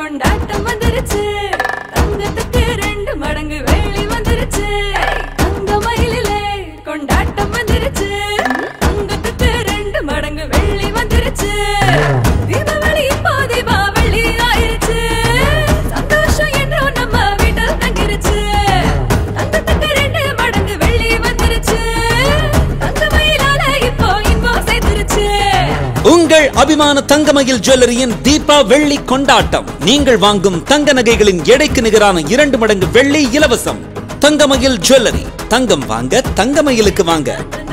கொண்டாட்டம் வந்துருச்சு தங்கத்துக்கு ரெண்டு மடங்கு வேலி வந்துருச்சு தங்க மயிலிலே கொண்டாட்டம் வந்துருச்சு தங்கத்துக்கு ரெண்டு மடங்கு வெள்ளி வந்துருச்சு தீபாவளி இப்போ தீபாவளி ஆயிருச்சு சந்தோஷம் என்றும் நம்ம வீட்டில் தங்கிருச்சு தங்கத்துக்கு ரெண்டு மடங்கு வெள்ளி வந்துருச்சு தங்க மயிலால இப்போ இன்பம் சேர்ந்துருச்சு உங்கள் அபிமான தங்கமயில் ஜுவல்லரியின் தீபா வெள்ளி கொண்டாட்டம் நீங்கள் வாங்கும் தங்க நகைகளின் எடைக்கு நிகரான இரண்டு மடங்கு வெள்ளி இலவசம் தங்கமயில் ஜுவல்லரி தங்கம் வாங்க தங்கமயிலுக்கு வாங்க